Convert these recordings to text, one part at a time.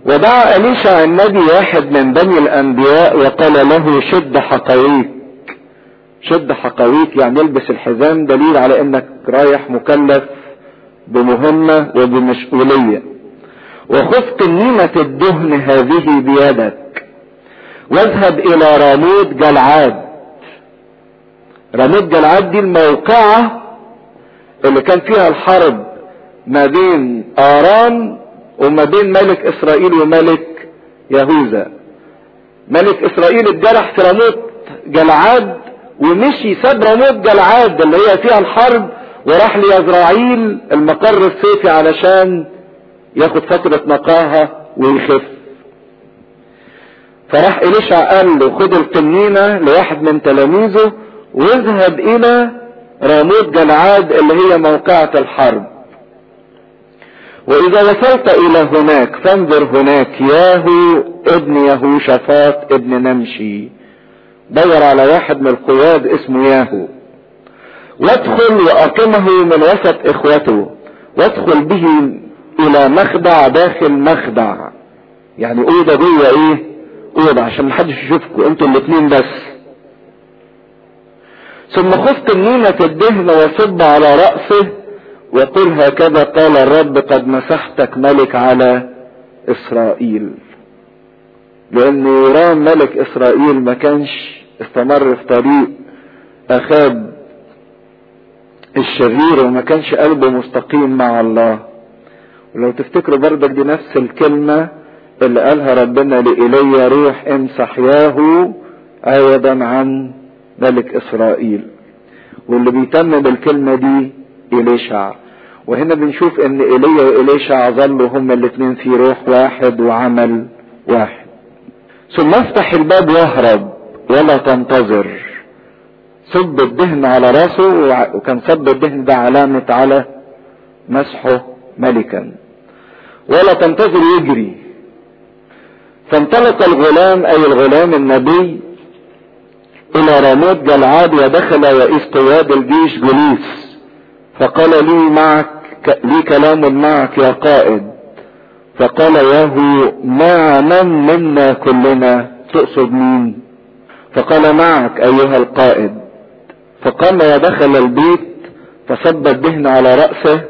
ودعا أليشع النبي واحد من بني الأنبياء وقال له شد حقويك شد حقويك يعني البس الحزام دليل على انك رايح مكلف بمهمة وبمسؤولية وخذ قنينة الدهن هذه بيدك واذهب الى راموت جلعاد راموت جلعاد دي الموقعة اللي كان فيها الحرب ما بين ارام وما بين ملك اسرائيل وملك يهوذا ملك اسرائيل اتجرح في راموت جلعاد ومشي ساب راموت جلعاد اللي هي فيها الحرب وراح ليزرعيل المقر الصيفي علشان ياخد فترة نقاهة ويخف فراح إليشع قال له خد القنينة لواحد من تلاميذه واذهب إلى راموت جلعاد اللي هي موقعة الحرب وإذا وصلت إلى هناك فانظر هناك ياهو ابن يهوشافاط ابن نمشي دور على واحد من القياد اسمه ياهو وادخل واقمه من وسط اخوته وادخل به الى مخدع داخل مخدع يعني اوضه جوه ايه اوضه عشان محدش يشوفكم انتوا الاتنين بس ثم خذ قنينة الدهن وصب على رأسه وقل هكذا قال الرب قد مسحتك ملك على اسرائيل لان يرام ملك اسرائيل ما كانش استمر في طريق اخاب الشرير وما كانش قلبه مستقيم مع الله ولو تفتكروا برضك دي نفس الكلمة اللي قالها ربنا لإيليا روح امسح ياهو عوضا عن ملك اسرائيل واللي بيتمم الكلمة دي إليشع وهنا بنشوف ان ايليا وإليشع ظلوا هما الاتنين في روح واحد وعمل واحد ثم افتح الباب واهرب ولا تنتظر صب الدهن على راسه وكان صب الدهن ده علامة على مسحه ملكا ولا تنتظر يجري فانطلق الغلام اي الغلام النبي الى راموت جلعاد ودخل رئيس قياد الجيش جليس فقال لي معك لي كلام معك يا قائد فقال ياهو مع من منا كلنا تقصد مين فقال معك ايها القائد فقام ودخل البيت فصب الدهن على رأسه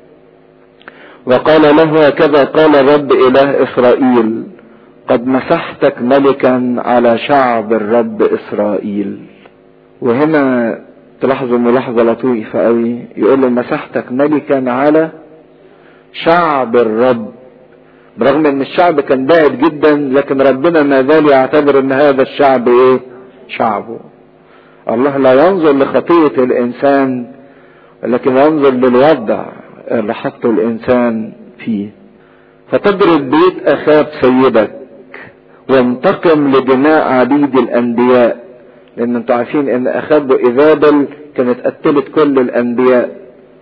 وقال له هكذا قال الرب اله اسرائيل قد مسحتك ملكا على شعب الرب اسرائيل وهنا تلاحظوا ملاحظة لطيفة قوي يقول له مسحتك ملكا على شعب الرب برغم ان الشعب كان بعد جدا لكن ربنا ما زال يعتبر ان هذا الشعب ايه شعبه الله لا ينظر لخطية الانسان لكن ينظر للوضع اللي حطه الانسان فيه فتضرب بيت اخاب سيدك وانتقم لدماء عبيد الانبياء لان انتوا عارفين ان اخاب وايزابل كانت قتلت كل الانبياء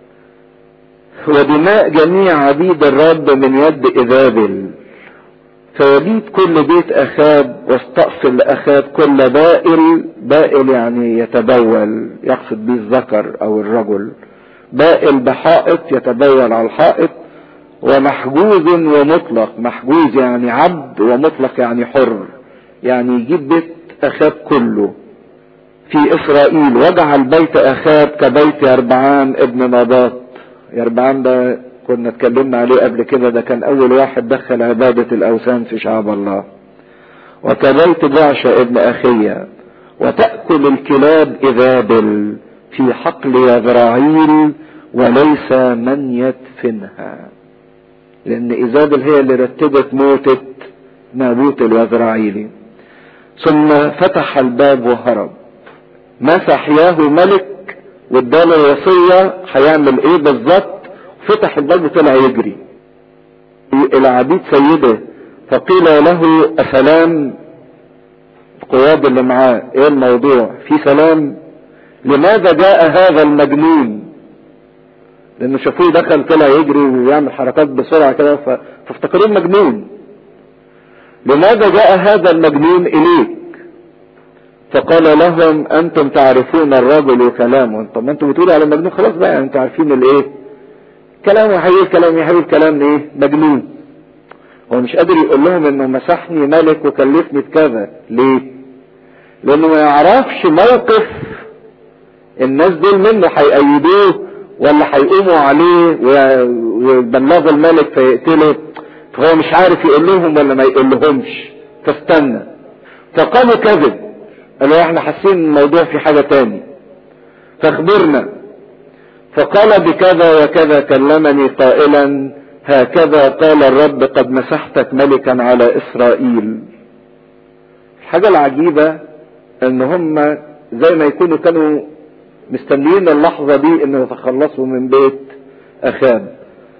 ودماء جميع عبيد الرب من يد ايزابل فيبيد كل بيت اخاب واستأصل لاخاب كل بائل بائل يعني يتبول يقصد به الذكر او الرجل بائل بحائط يتبول على الحائط ومحجوز ومطلق محجوز يعني عبد ومطلق يعني حر يعني يجيب بيت اخاب كله في اسرائيل وجعل بيت اخاب كبيت يربعام ابن نباط يربعام ده كنا اتكلمنا عليه قبل كده ده كان اول واحد دخل عبادة الاوثان في شعب الله وكبيت جعشة ابن اخية وتأكل الكلاب اذابل في حقل يذراعيل وليس من يدفنها لان ايزابل هي اللي رتبت موتة نابوت اليزرعيلي ثم فتح الباب وهرب مسح ياهو ملك واداله الوصية هيعمل ايه بالظبط فتح الباب وطلع يجري الى عبيد سيده فقيل له اسلام القواد اللي معاه ايه الموضوع في سلام لماذا جاء هذا المجنون لانه شافوه دخل طلع يجري ويعمل حركات بسرعه كده فافتكروه مجنون لماذا جاء هذا المجنون اليك فقال لهم انتم تعرفون الرجل وكلامه طب ما انتم بتقولوا على المجنون خلاص بقى يعني انتم عارفين الايه كلامه يحيي كلام يحيي كلام ايه مجنون هو مش قادر يقول لهم انه مسحني ملك وكلفني بكذا ليه لانه ما يعرفش موقف الناس دول منه هيأيدوه ولا هيقوموا عليه ويبلغوا الملك فيقتله فهو مش عارف يقول لهم ولا ما يقول لهمش فاستنى فقالوا كذب قالوا احنا حاسين الموضوع في حاجة تاني فاخبرنا فقال بكذا وكذا كلمني قائلا هكذا قال الرب قد مسحتك ملكا على اسرائيل الحاجة العجيبة ان هم زي ما يكونوا كانوا مستنيين اللحظة دي انه يتخلصوا من بيت اخاب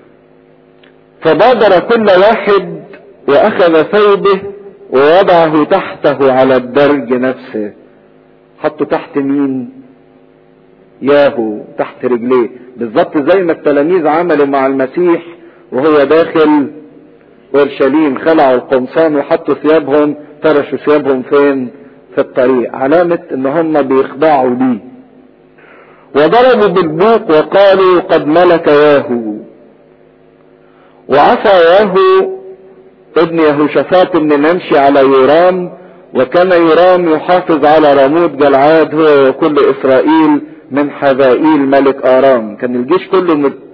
فبادر كل واحد واخذ ثوبه ووضعه تحته على الدرج نفسه حطه تحت مين ياهو تحت رجليه بالظبط زي ما التلاميذ عملوا مع المسيح وهو داخل اورشليم خلعوا القمصان وحطوا ثيابهم فرشوا ثيابهم فين في الطريق علامة ان هم بيخضعوا ليه وضربوا بالبوق وقالوا قد ملك ياهو وعصى ياهو ابن يهوشافاط بن نمشي على يورام وكان يورام يحافظ على راموت جلعاد هو وكل اسرائيل من حذائيل ملك ارام كان الجيش كله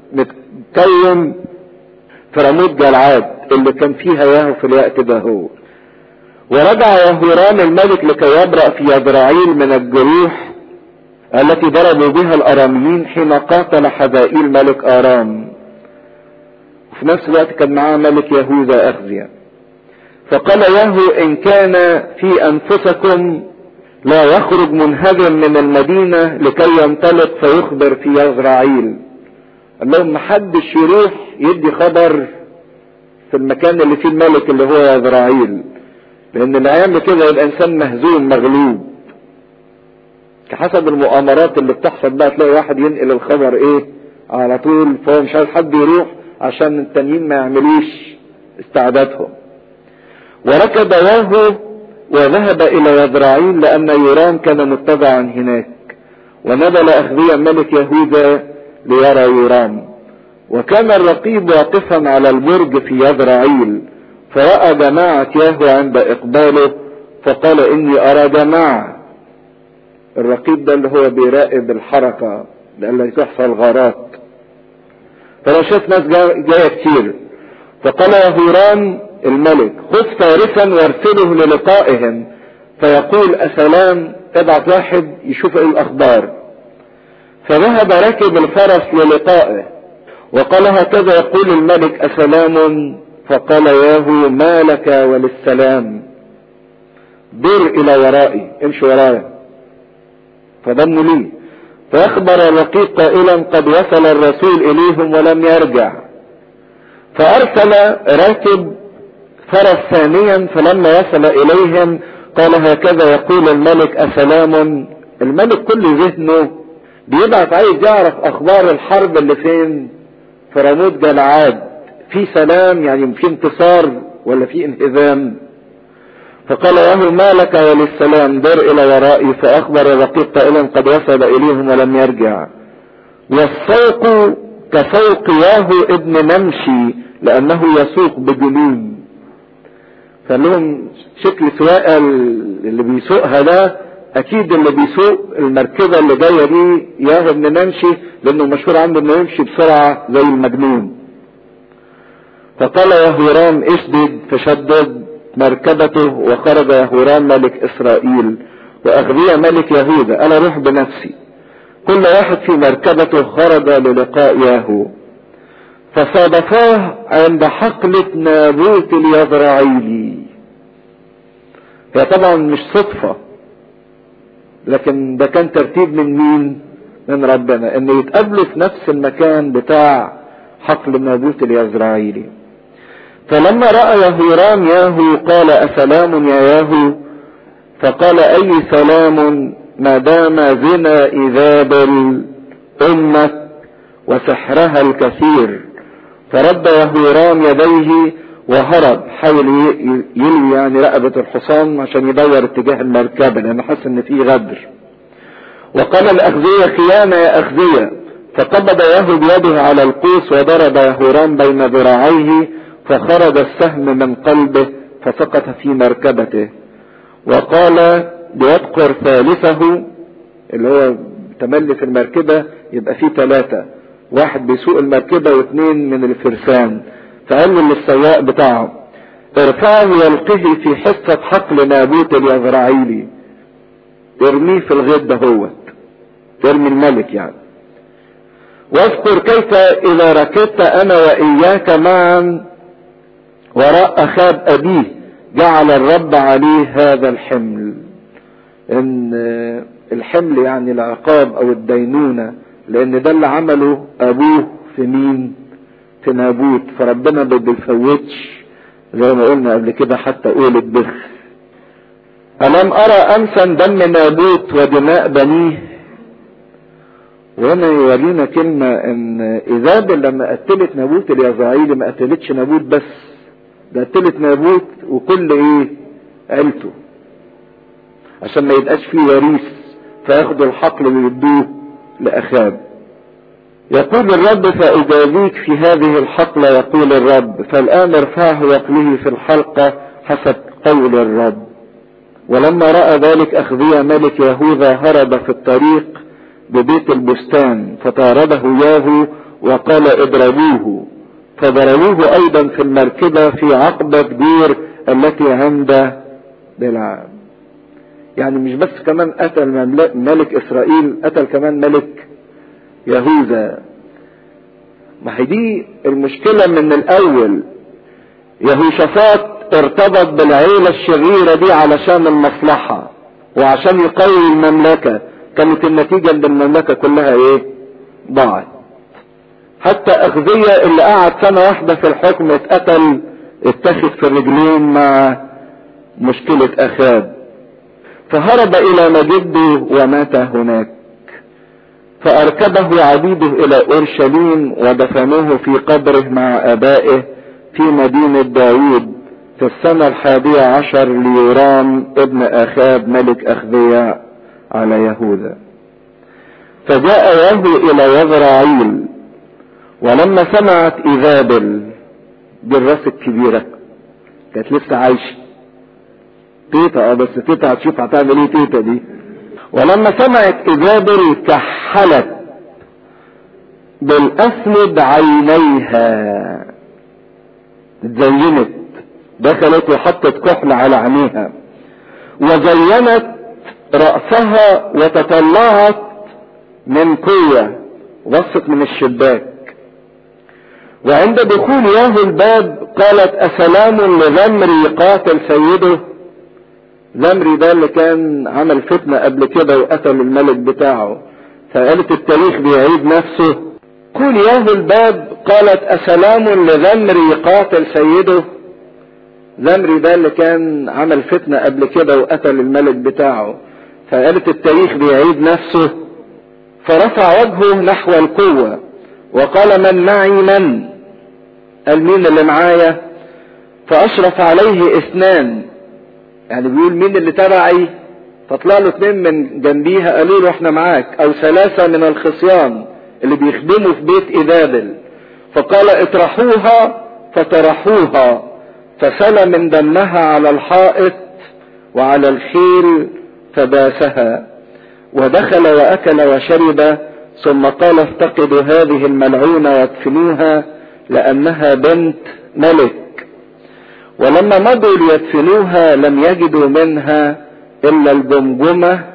متكون في راموت جلعاد اللي كان فيها ياهو في الوقت ده هو ورجع يهورام الملك لكي يبرأ في يزرعيل من الجروح التي ضربوا بها الاراميين حين قاتل حذائيل ملك ارام وفي نفس الوقت كان معاه ملك يهوذا اخزيا فقال ياهو ان كان في انفسكم لا يخرج منهزم من المدينة لكي ينطلق فيخبر في يزرعيل قال لهم محدش يروح يدي خبر في المكان اللي فيه الملك اللي هو يزرعيل لان اللي هيعمل كده يبقى انسان مهزوم مغلوب كحسب المؤامرات اللي بتحصل بقى تلاقي واحد ينقل الخبر ايه على طول فهو مش عايز حد يروح عشان التانيين ما يعملوش استعدادهم وركب ياهو وذهب الى يزرعيل لان يورام كان متبعا هناك ونزل اخذيا ملك يهوذا ليرى يورام وكان الرقيب واقفا على البرج في يزرعيل فرأى جماعة ياهو عند اقباله فقال اني ارى جماعة الرقيب ده اللي هو بيراقب الحركة لألا تحصل غارات فلو شاف ناس جاية كتير فقال يهوران الملك خذ فارسا وارسله للقائهم فيقول اسلام ابعث واحد يشوف ايه الاخبار فذهب راكب الفرس للقائه وقال هكذا يقول الملك اسلام فقال ياهو ما لك وللسلام در الى ورائي امشي ورايا فضموا لي فاخبر الرقيب قائلا قد وصل الرسول اليهم ولم يرجع فارسل راكب فرس ثانيا فلما وصل اليهم قال هكذا يقول الملك اسلام الملك كل ذهنه بيبعت عايز يعرف اخبار الحرب اللي فين في راموت جلعاد في سلام يعني في انتصار ولا في انهزام فقال له ما لك وللسلام در الى ورائي فاخبر الرقيب قائلا قد وصل اليهم ولم يرجع والسوق كسوق ياهو ابن نمشي لانه يسوق بجنون فقال لهم شكل سواقة اللي بيسوقها ده اكيد اللي بيسوق المركبة اللي جاية دي ياهو ابن نمشي لانه مشهور عنده انه يمشي بسرعة زي المجنون فقال يهورام اشدد فشدد مركبته وخرج يهورام ملك اسرائيل واغذية ملك يهوذا انا روح بنفسي كل واحد في مركبته خرج للقاء ياهو فصادفاه عند حقلة نابوت اليزرعيلي هي طبعا مش صدفة لكن ده كان ترتيب من مين من ربنا ان يتقابلوا في نفس المكان بتاع حقل نابوت اليزرعيلي فلما رأى يهورام ياهو قال أسلام يا ياهو فقال أي سلام ما دام زنا إذابل أمك وسحرها الكثير فرد يهورام يديه وهرب حاول يلوي يعني رقبة الحصان عشان يدور اتجاه المركبة لأنه حس إن فيه غدر وقال الأخذية خيانة يا أخذية فقبض ياهو بيده على القوس وضرب يهورام بين ذراعيه فخرج السهم من قلبه فسقط في مركبته وقال ليذكر ثالثه اللي هو تملي في المركبة يبقى فيه ثلاثة واحد بيسوق المركبة واثنين من الفرسان فقال له للسواق بتاعه ارفعه والقه في حصة حقل نابوت اليزرعيلي ارميه في الغيط دهوت ارمي الملك يعني واذكر كيف اذا ركبت انا واياك معا وراء اخاب ابيه جعل الرب عليه هذا الحمل ان الحمل يعني العقاب او الدينونة لان ده اللي عمله ابوه في مين في نابوت فربنا ما بيفوتش زي ما قلنا قبل كده حتى قول البخ ألم أرى أمسا دم نابوت ودماء بنيه وهنا يورينا كلمة ان ايزابل لما قتلت نابوت اليزرعيلي ما قتلتش نابوت بس ده قتلت نابوت وكل ايه عيلته عشان ما يبقاش فيه وريث فياخدوا الحقل ويدوه لاخاب يقول الرب فأجازيك في هذه الحقلة يقول الرب فالآن ارفعه واقله في الحلقة حسب قول الرب ولما رأى ذلك أخذية ملك يهوذا هرب في الطريق ببيت البستان فطارده ياهو وقال اضربوه فضربوه ايضا في المركبة في عقبة دير التي عند بلعام يعني مش بس كمان قتل ملك اسرائيل قتل كمان ملك يهوذا ما هي دي المشكلة من الاول يهوشافاط ارتبط بالعيلة الشريرة دي علشان المصلحة وعشان يقوي المملكة كانت النتيجة ان المملكة كلها ايه ضاعت حتى اخذية اللي قعد سنة واحدة في الحكم اتقتل اتخذ في الرجلين مع مشكلة اخاب فهرب الى مجده ومات هناك فاركبه عبيده الى اورشليم ودفنوه في قبره مع ابائه في مدينة داوود في السنة الحادية عشر ليورام ابن اخاب ملك اخذياء على يهوذا فجاء يهو الى يزرعيل ولما سمعت ايزابل دي الراس الكبيره كانت لسه عايشه تيتا اه بس تيتا هتشوف هتعمل ايه تيتا دي ولما سمعت ايزابل كحلت بالاسود عينيها اتزينت دخلت وحطت كحل على عينيها وزينت رأسها وتطلعت من قوة بصت من الشباك وعند دخول ياهو الباب قالت أسلام لذمري قاتل سيده زمري ده اللي كان عمل فتنة قبل كده وقتل الملك بتاعه فقالت التاريخ بيعيد نفسه قول ياهو الباب قالت أسلام لذمري قاتل سيده زمري ده اللي كان عمل فتنة قبل كده وقتل الملك بتاعه فقالت التاريخ بيعيد نفسه فرفع وجهه نحو القوة وقال من معي من قال مين اللي معايا فاشرف عليه اثنان يعني بيقول مين اللي تبعي فطلع له اثنين من جنبيها قالوا له احنا معاك او ثلاثة من الخصيان اللي بيخدموا في بيت ايزابل فقال اطرحوها فطرحوها فسلى من دمها على الحائط وعلى الخيل فباسها ودخل واكل وشرب ثم قال افتقدوا هذه الملعونة وادفنوها لانها بنت ملك ولما مضوا ليدفنوها لم يجدوا منها الا الجمجمة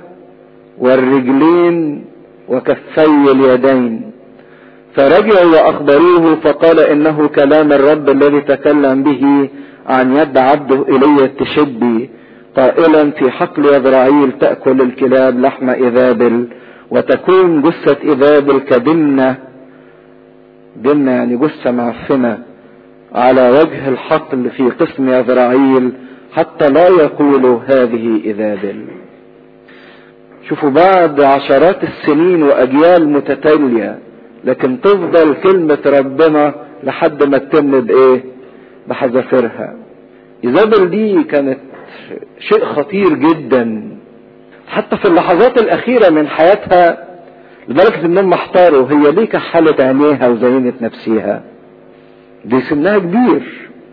والرجلين وكفي اليدين فرجعوا واخبروه فقال انه كلام الرب الذي تكلم به عن يد عبده ايليا التشبي قائلا في حقل يذرعيل تأكل الكلاب لحم إذابل وتكون جثة إذابل كدنة دنة يعني جثة معفنة على وجه الحقل في قسم يذرعيل حتى لا يقولوا هذه إذابل شوفوا بعد عشرات السنين وأجيال متتالية لكن تفضل كلمة ربنا لحد ما تتم بإيه بحذافيرها إيزابل دي كانت شيء خطير جدا حتى في اللحظات الأخيرة من حياتها لدرجة إنهم احتاروا هي ليه كحلت عينيها وزينت نفسها دي سنها كبير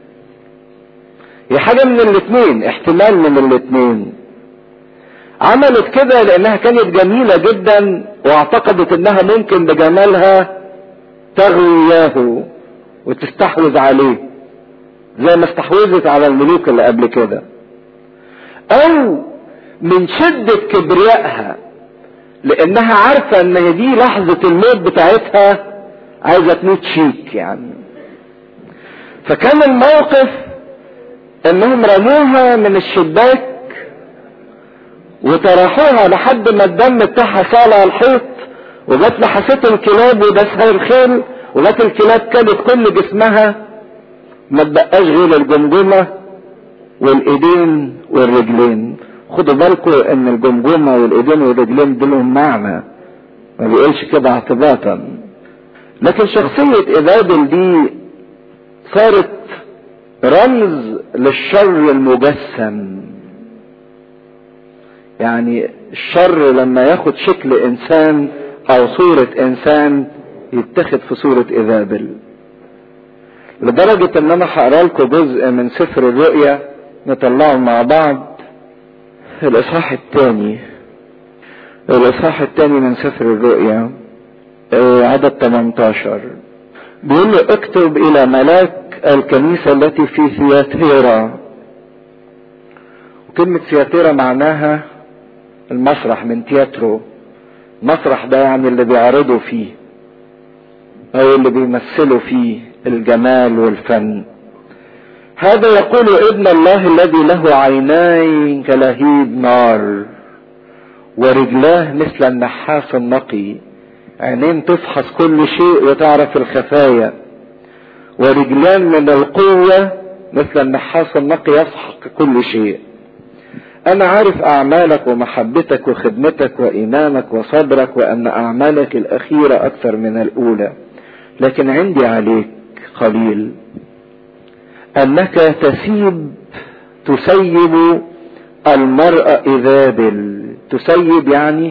هي حاجة من الاتنين احتمال من الاتنين عملت كده لانها كانت جميلة جدا واعتقدت انها ممكن بجمالها تغوي اياه وتستحوذ عليه زي ما استحوذت على الملوك اللي قبل كده او من شدة كبريائها لانها عارفة ان دي لحظة الموت بتاعتها عايزة تموت شيك يعني فكان الموقف انهم رموها من الشباك وطرحوها لحد ما الدم بتاعها سال على الحيط وجت لحست الكلاب ودسها الخيل وجت الكلاب كلت كل جسمها ما تبقاش غير الجمجمة والايدين والرجلين خدوا بالكم ان الجمجمة والايدين والرجلين دول معنى ما بيقولش كده اعتباطا لكن شخصية ايزابل دي صارت رمز للشر المجسم يعني الشر لما ياخد شكل انسان او صورة انسان يتخذ في صورة ايزابل لدرجة ان انا هقرا لكم جزء من سفر الرؤيا نطلعه مع بعض الاصحاح الثاني الاصحاح الثاني من سفر الرؤيا عدد 18 بيقول له اكتب الى ملاك الكنيسة التي في ثياتيرا وكلمة ثياتيرا معناها المسرح من تياترو المسرح ده يعني اللي بيعرضوا فيه او اللي بيمثلوا فيه الجمال والفن هذا يقول ابن الله الذي له عينين كلهيب نار ورجلاه مثل النحاس النقي عينين تفحص كل شيء وتعرف الخفايا ورجلان من القوة مثل النحاس النقي يسحق كل شيء انا عارف اعمالك ومحبتك وخدمتك وايمانك وصبرك وان اعمالك الاخيرة اكثر من الاولى لكن عندي عليك قليل انك تسيب تسيب المرأة اذابل تسيب يعني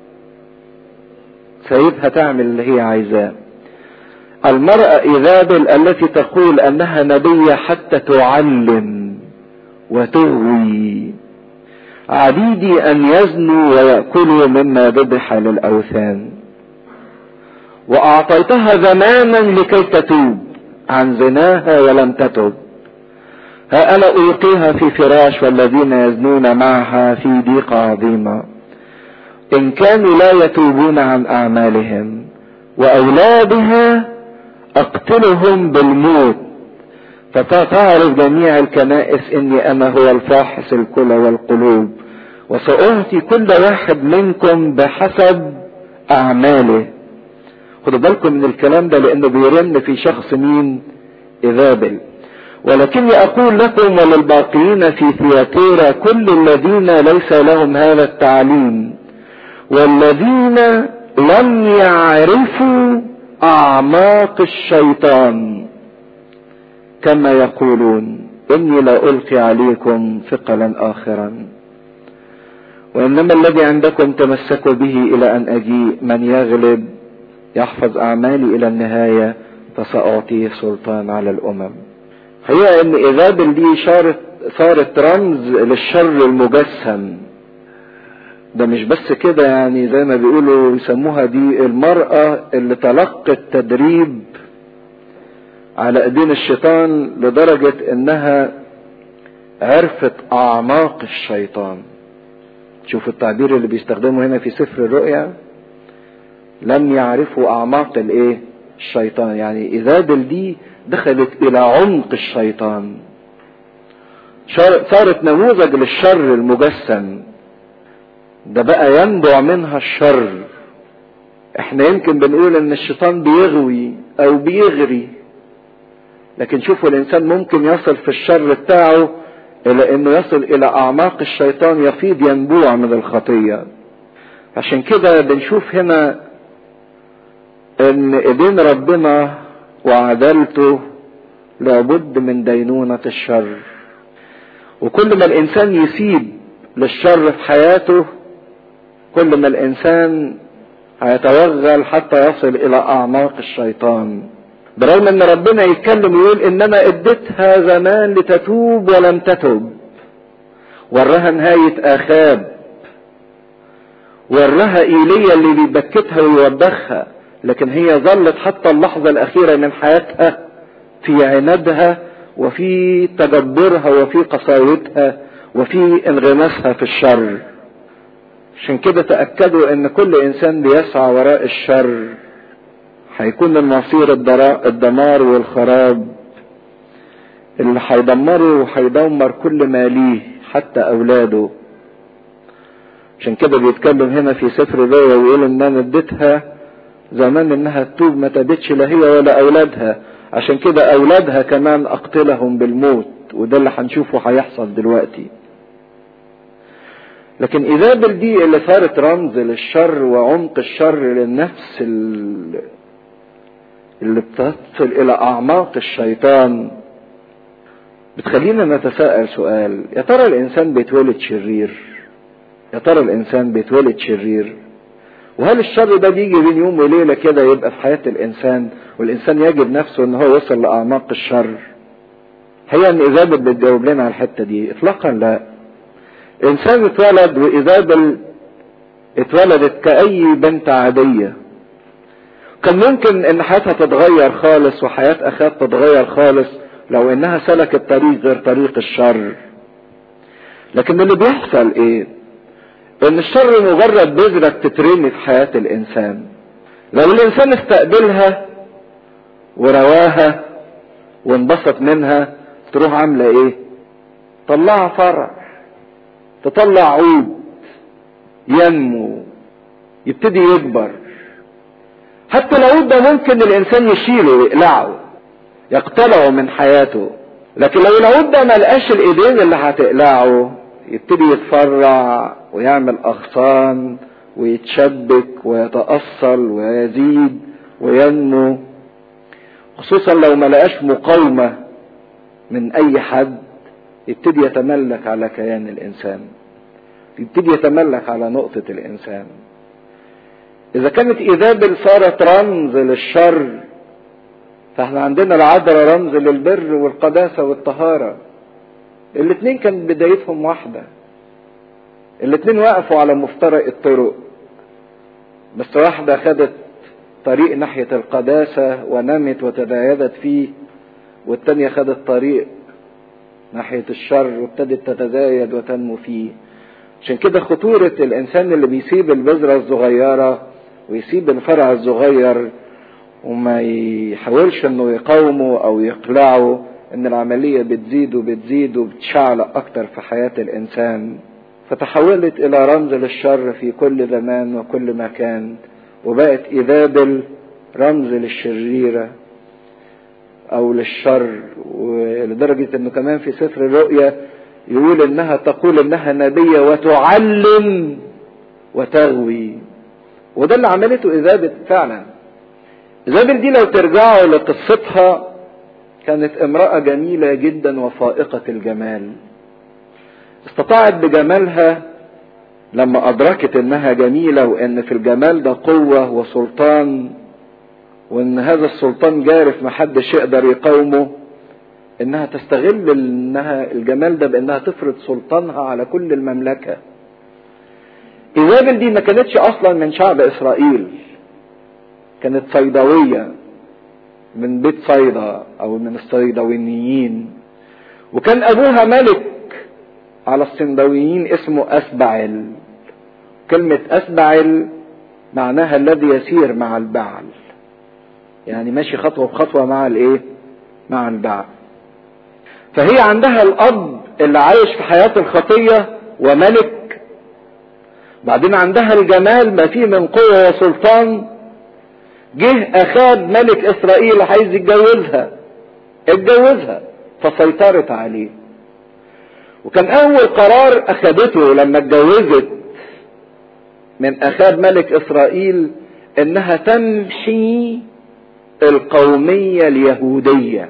سيبها تعمل اللي هي عايزاه المرأة ايزابل التي تقول انها نبية حتى تعلم وتغوي عبيدي ان يزنوا ويأكلوا مما ذبح للاوثان واعطيتها زمانا لكي تتوب عن زناها ولم تتب ها انا القيها في فراش والذين يزنون معها في ضيق عظيمه ان كانوا لا يتوبون عن اعمالهم واولادها اقتلهم بالموت فتعرف جميع الكنائس اني انا هو الفاحص الكلى والقلوب وساعطي كل واحد منكم بحسب اعماله خدوا بالكم من الكلام ده لانه بيرن في شخص مين اذابل ولكني اقول لكم وللباقيين في ثياتيرا كل الذين ليس لهم هذا التعليم والذين لم يعرفوا اعماق الشيطان كما يقولون اني لا القي عليكم ثقلا اخرا وانما الذي عندكم تمسكوا به الى ان اجيء من يغلب يحفظ اعمالي الى النهايه فساعطيه سلطان على الامم هي ان ايزابل دي صارت صارت رمز للشر المجسم ده مش بس كده يعني زي ما بيقولوا يسموها دي المرأة اللي تلقت تدريب على ايدين الشيطان لدرجة انها عرفت اعماق الشيطان شوف التعبير اللي بيستخدمه هنا في سفر الرؤيا لم يعرفوا اعماق الايه الشيطان يعني ايزابل دي دخلت الى عمق الشيطان صارت نموذج للشر المجسم ده بقى ينبع منها الشر احنا يمكن بنقول ان الشيطان بيغوي او بيغري لكن شوفوا الانسان ممكن يصل في الشر بتاعه الى انه يصل الى اعماق الشيطان يفيض ينبوع من الخطية عشان كده بنشوف هنا ان ايدين ربنا وعدالته لابد من دينونة الشر وكل ما الانسان يسيب للشر في حياته كل ما الانسان هيتوغل حتى يصل الى اعماق الشيطان برغم ان ربنا يتكلم ويقول انما اديتها زمان لتتوب ولم تتب وراها نهاية اخاب وراها ايليا اللي بيبكتها ويوبخها لكن هي ظلت حتى اللحظة الاخيرة من حياتها في عنادها وفي تجبرها وفي قساوتها وفي انغماسها في الشر عشان كده تأكدوا ان كل انسان بيسعى وراء الشر هيكون المصير الدمار والخراب اللي هيدمره وهيدمر كل ما ليه حتى اولاده عشان كده بيتكلم هنا في سفر الرؤيا ويقول ان انا اديتها زمان انها تتوب ما تابتش لا هي ولا اولادها عشان كده اولادها كمان اقتلهم بالموت وده اللي هنشوفه هيحصل دلوقتي لكن ايزابل دي اللي صارت رمز للشر وعمق الشر للنفس اللي بتصل الى اعماق الشيطان بتخلينا نتساءل سؤال يا ترى الانسان بيتولد شرير يا ترى الانسان بيتولد شرير وهل الشر ده بيجي بين يوم وليله كده يبقى في حياه الانسان والانسان يجد نفسه ان هو وصل لاعماق الشر هي ان ايزابل بتجاوب لنا على الحته دي اطلاقا لا انسان اتولد وايزابل اتولدت كاي بنت عاديه كان ممكن ان حياتها تتغير خالص وحياه اخاها تتغير خالص لو انها سلكت طريق غير طريق الشر لكن اللي بيحصل ايه ان الشر مجرد بذرة تترمي في حياة الانسان لو الانسان استقبلها ورواها وانبسط منها تروح عاملة ايه طلعها فرع تطلع عود ينمو يبتدي يكبر حتى العود ده ممكن الانسان يشيله ويقلعه يقتلعه من حياته لكن لو العود ده ملقاش الايدين اللي هتقلعه يبتدي يتفرع ويعمل اغصان ويتشبك ويتأصل ويزيد وينمو خصوصا لو ما لقاش مقاومة من اي حد يبتدي يتملك على كيان الانسان يبتدي يتملك على نقطة الانسان اذا كانت ايزابل صارت رمز للشر فاحنا عندنا العذراء رمز للبر والقداسة والطهارة الاتنين كانت بدايتهم واحدة الاتنين وقفوا على مفترق الطرق بس واحدة خدت طريق ناحية القداسة ونمت وتزايدت فيه والتانية خدت طريق ناحية الشر وابتدت تتزايد وتنمو فيه عشان كده خطورة الإنسان اللي بيسيب البذرة الصغيرة ويسيب الفرع الصغير وما يحاولش انه يقاومه او يقلعه ان العملية بتزيد وبتزيد وبتشعلق اكتر في حياة الانسان فتحولت الى رمز للشر في كل زمان وكل مكان وبقت ايذابل رمز للشريرة او للشر ولدرجة انه كمان في سفر الرؤيا يقول انها تقول انها نبية وتعلم وتغوي وده اللي عملته ايزابل فعلا ايزابل دي لو ترجعوا لقصتها كانت امرأة جميلة جدا وفائقة الجمال استطاعت بجمالها لما ادركت انها جميلة وان في الجمال ده قوة وسلطان وان هذا السلطان جارف محدش يقدر يقاومه انها تستغل انها الجمال ده بانها تفرض سلطانها على كل المملكة ايزابل دي ما كانتش اصلا من شعب اسرائيل كانت صيدوية من بيت صيدا او من الصيدويين وكان ابوها ملك على الصندويين اسمه اسبعل كلمة اسبعل معناها الذي يسير مع البعل يعني ماشي خطوة بخطوة مع الايه مع البعل فهي عندها الاب اللي عايش في حياة الخطية وملك بعدين عندها الجمال ما فيه من قوة وسلطان جه اخاب ملك اسرائيل عايز يتجوزها اتجوزها فسيطرت عليه وكان اول قرار اخدته لما اتجوزت من اخاب ملك اسرائيل انها تمحي القومية اليهودية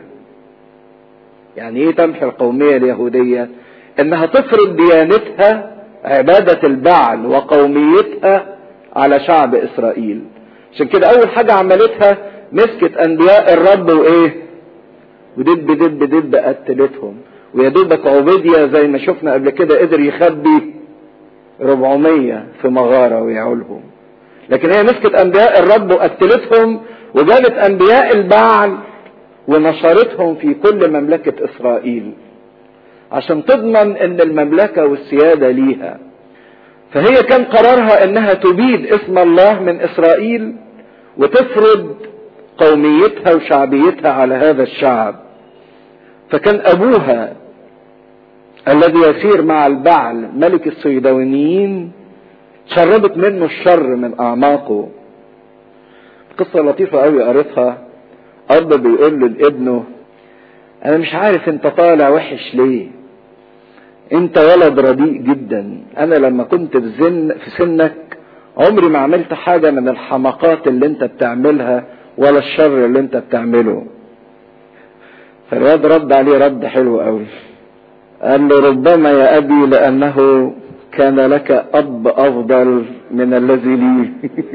يعني ايه تمحي القومية اليهودية انها تفرض ديانتها عبادة البعل وقوميتها على شعب اسرائيل عشان كده اول حاجة عملتها مسكت انبياء الرب وايه ودب دب دب قتلتهم ويا دوبك عبيديا زي ما شفنا قبل كده قدر يخبي 400 في مغارة ويعولهم لكن هي مسكت انبياء الرب وقتلتهم وجابت انبياء البعل ونشرتهم في كل مملكة اسرائيل عشان تضمن ان المملكة والسيادة ليها فهي كان قرارها انها تبيد اسم الله من اسرائيل وتفرض قوميتها وشعبيتها على هذا الشعب فكان ابوها الذي يسير مع البعل ملك الصيدونيين شربت منه الشر من اعماقه قصة لطيفة قوي قريتها اب بيقول لابنه انا مش عارف انت طالع وحش ليه انت ولد رديء جدا انا لما كنت في, زن في سنك عمري ما عملت حاجة من الحماقات اللي انت بتعملها ولا الشر اللي انت بتعمله فالواد رد عليه رد حلو قوي قال له ربما يا ابي لانه كان لك اب افضل من الذي لي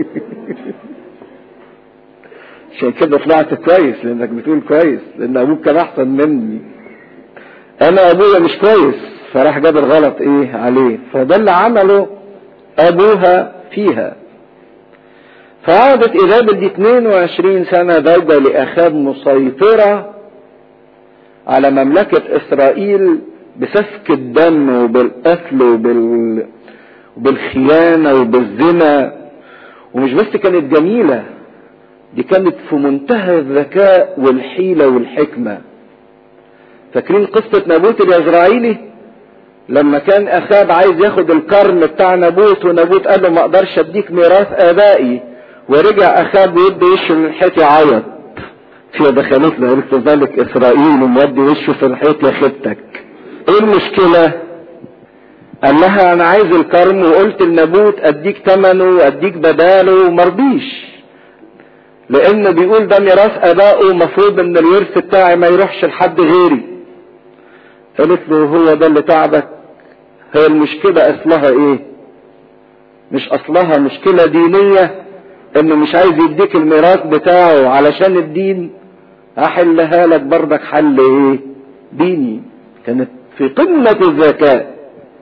عشان كده طلعت كويس لانك بتقول كويس لان ابوك كان احسن مني انا ابويا مش كويس فراح جاب الغلط ايه عليه فده اللي عمله ابوها فيها فقعدت ايزابل دي 22 سنة زوجة لاخاب مسيطرة على مملكة اسرائيل بسفك الدم وبالقتل وبال... وبالخيانة وبالزنا ومش بس كانت جميلة دي كانت في منتهى الذكاء والحيلة والحكمة فاكرين قصة نابوت اليزرعيلي لما كان اخاب عايز ياخد الكرم بتاع نابوت ونابوت قال له ما اقدرش اديك ميراث ابائي ورجع اخاب يدي وشه من الحيط يعيط في دخلت له قلت ذلك اسرائيل ومودي وشه في الحيط يا خيبتك ايه المشكلة قال لها انا عايز الكرم وقلت لنابوت اديك ثمنه واديك بداله ومرضيش لان بيقول ده ميراث ابائه المفروض ان الورث بتاعي ما يروحش لحد غيري قالت له هو ده اللي تعبك هي المشكلة اصلها ايه مش اصلها مشكلة دينية انه مش عايز يديك الميراث بتاعه علشان الدين احلها لك برضك حل ايه ديني كانت في قمة الذكاء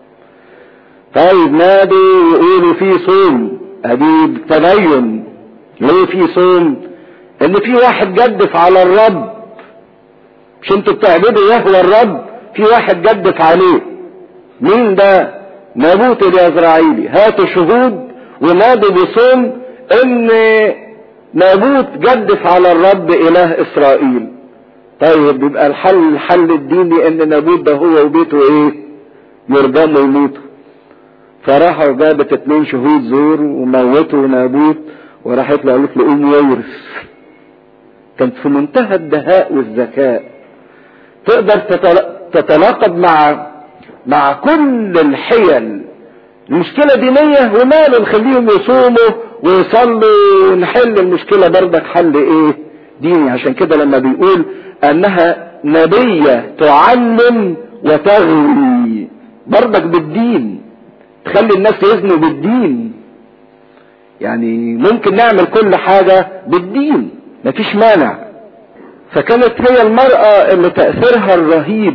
طيب نادوا ويقولوا في صوم ادي تبين ليه في صوم ان في واحد جدف على الرب مش انتوا بتعبدوا يهوى الرب في واحد جدف عليه مين ده نابوت اليزرعيلي هاتوا شهود ونادوا بصوم ان نابوت جدف على الرب اله اسرائيل طيب يبقى الحل الحل الديني ان نابوت ده هو وبيته ايه يرجموا ويموتوا فراحوا جابت اتنين شهود زور وموتوا نابوت وراحت له قالت له قوم يورث كانت في منتهى الدهاء والذكاء تقدر تتناقض مع مع كل الحيل المشكله دينيه وماله نخليهم يصوموا ويصلوا ونحل المشكله برضك حل ايه ديني عشان كده لما بيقول انها نبيه تعلم وتغوي برضك بالدين تخلي الناس يزنوا بالدين يعني ممكن نعمل كل حاجة بالدين مفيش مانع فكانت هي المرأة اللي تأثيرها الرهيب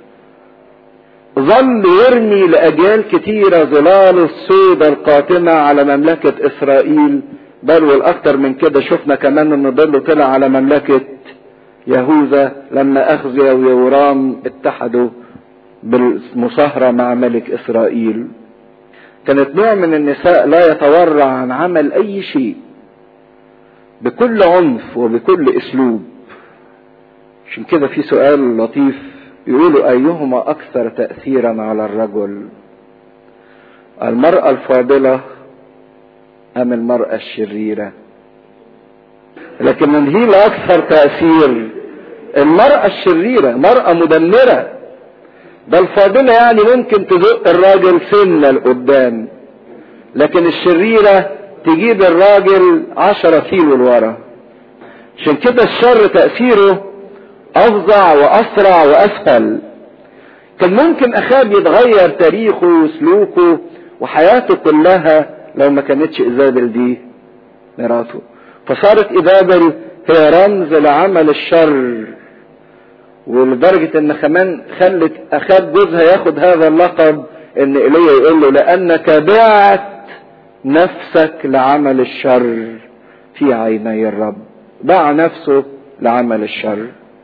ظل يرمي لأجيال كتيرة ظلال السودة القاتمة على مملكة إسرائيل بل والأكثر من كده شفنا كمان إن ظله طلع على مملكة يهوذا لما أخزيا ويورام اتحدوا بالمصاهرة مع ملك إسرائيل كانت نوع من النساء لا يتورع عن عمل اي شيء بكل عنف وبكل اسلوب عشان كده في سؤال لطيف يقولوا ايهما اكثر تاثيرا على الرجل المراه الفاضله ام المراه الشريره لكن من هي الاكثر تاثير المراه الشريره مراه مدمره ده الفاضلة يعني ممكن تزق الراجل سنة لقدام لكن الشريرة تجيب الراجل عشرة كيلو لورا عشان كده الشر تأثيره أفظع وأسرع وأسهل كان ممكن أخاب يتغير تاريخه وسلوكه وحياته كلها لو ما كانتش إيزابل دي مراته فصارت إيزابل هي رمز لعمل الشر ولدرجة ان كمان خلت اخاب جوزها ياخد هذا اللقب ان ايليا يقول له لانك بعت نفسك لعمل الشر في عيني الرب باع نفسه لعمل الشر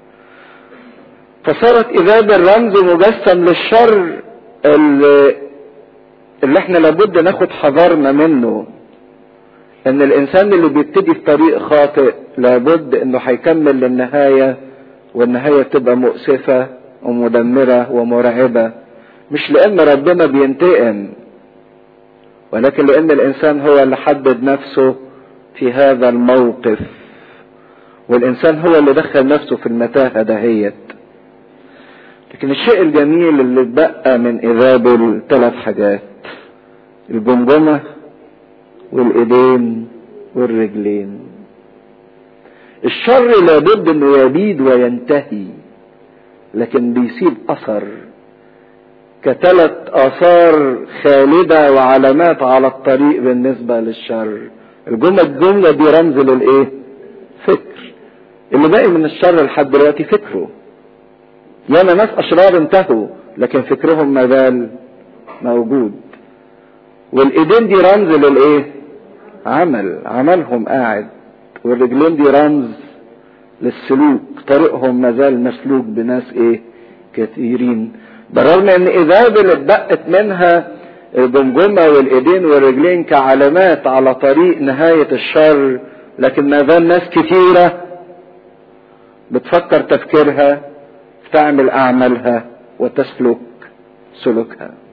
فصارت اذابل رمز مجسم للشر اللي, اللي احنا لابد ناخد حذرنا منه ان الانسان اللي بيبتدي في طريق خاطئ لابد انه هيكمل للنهاية والنهاية تبقى مؤسفة ومدمرة ومرعبة مش لان ربنا بينتقم ولكن لان الانسان هو اللي حدد نفسه في هذا الموقف والانسان هو اللي دخل نفسه في المتاهة دهيت لكن الشيء الجميل اللي اتبقى من ايزابل ثلاث حاجات الجمجمة والايدين والرجلين الشر لابد انه يبيد وينتهي لكن بيسيب اثر كثلاث اثار خالدة وعلامات على الطريق بالنسبة للشر الجملة الجملة دي رمز للايه فكر اللي باقي من الشر لحد دلوقتي فكره ياما ناس اشرار انتهوا لكن فكرهم ما زال موجود والايدين دي رمز للايه عمل عملهم قاعد والرجلين دي رمز للسلوك طريقهم ما زال مسلوك بناس ايه كثيرين بالرغم ان ايزابل اتبقت منها الجمجمة والايدين والرجلين كعلامات على طريق نهاية الشر لكن ما زال ناس كثيرة بتفكر تفكيرها تعمل اعمالها وتسلك سلوكها